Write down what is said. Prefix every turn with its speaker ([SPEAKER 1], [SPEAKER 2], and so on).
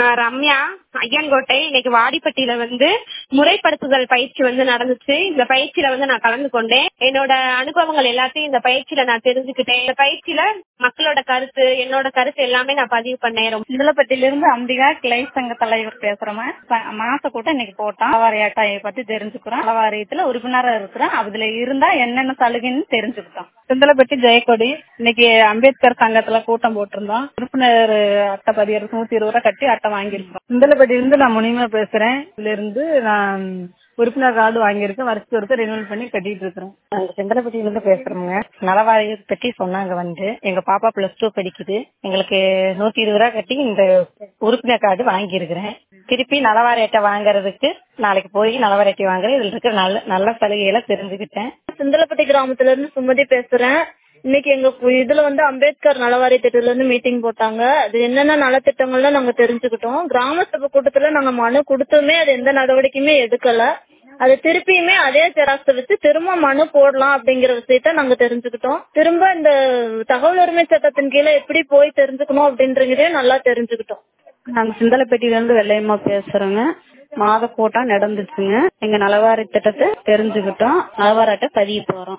[SPEAKER 1] ரம்யா ஐயன்கோட்டை இன்னைக்கு வாடிப்பட்டியில வந்து முறைப்படுத்துதல் பயிற்சி வந்து நடந்துச்சு இந்த பயிற்சியில வந்து நான் கலந்து கொண்டேன் என்னோட அனுபவங்கள் எல்லாத்தையும் இந்த பயிற்சியில நான் தெரிஞ்சுக்கிட்டேன் இந்த பயிற்சியில மக்களோட கருத்து என்னோட கருத்து எல்லாமே நான் பதிவு பண்ணேன் ரொம்ப
[SPEAKER 2] சிந்தலப்பட்டியில இருந்து அம்பிகா கிளை சங்க தலைவர் பேசுறோமா மாச கூட்டம் இன்னைக்கு போட்டோம் அளவாரியாட்டாயை பத்தி தெரிஞ்சுக்கிறோம் அளவாரியத்துல உறுப்பினரா இருக்கிறோம் அதுல இருந்தா என்னென்ன சலுகைன்னு தெரிஞ்சுக்கிட்டோம்
[SPEAKER 3] சிந்தலப்பட்டி ஜெயக்கொடி இன்னைக்கு அம்பேத்கர் சங்கத்துல கூட்டம் போட்டிருந்தோம் உறுப்பினர் அட்டை பதிவு நூத்தி இருபது ரூபா கட்டி அட்டை வாங்கியிருக்கோம் சிந்தலப்பட்டியில இருந்து நான் முனிமா பேசுறேன் இதுல இருந்து நான் உறுப்பினர் கார்டு வாங்கியிருக்கேன் வருஷத்துக்கு ஒருத்தர் ரெனியூல் பண்ணி கட்டிட்டு இருக்கிறேன்
[SPEAKER 4] நாங்க செந்தலப்பட்டியில இருந்து பேசுறோங்க நலவாரிய பற்றி சொன்னாங்க வந்து எங்க பாப்பா பிளஸ் டூ படிக்குது எங்களுக்கு நூத்தி இருபது ரூபா கட்டி இந்த உறுப்பினர் கார்டு வாங்கியிருக்கிறேன் திருப்பி நலவாரியட்டை வாங்குறதுக்கு நாளைக்கு போய் நலவாரியட்டை வாங்குறேன் இதுல இருக்கிற நல்ல நல்ல சலுகைகளை தெரிஞ்சுக்கிட்டேன்
[SPEAKER 5] சிந்தலப்பட்டி கிராமத்துல இருந்து சுமதி பேசுறேன் இன்னைக்கு எங்க இதுல வந்து அம்பேத்கர் நலவாரி திட்டத்துல இருந்து மீட்டிங் போட்டாங்க அது என்னென்ன நலத்திட்டங்கள்லாம் நாங்க தெரிஞ்சுக்கிட்டோம் கிராம சபை கூட்டத்துல நாங்க மனு கொடுத்துமே அது எந்த நடவடிக்கையுமே எடுக்கல அது திருப்பியுமே அதே ஜெராக்ஸ் வச்சு திரும்ப மனு போடலாம் அப்படிங்கிற விஷயத்த நாங்க தெரிஞ்சுக்கிட்டோம் திரும்ப இந்த தகவல் உரிமை சட்டத்தின் கீழே எப்படி போய் தெரிஞ்சுக்கணும் அப்படின்றதையும் நல்லா தெரிஞ்சுக்கிட்டோம்
[SPEAKER 3] நாங்க சிந்தலப்பட்டியில இருந்து வெள்ளையம்மா பேசுறோங்க மாத கூட்டம் நடந்துச்சுங்க எங்க நலவாரி திட்டத்தை தெரிஞ்சுக்கிட்டோம் நலவாரி அட்டை பதிவு போறோம்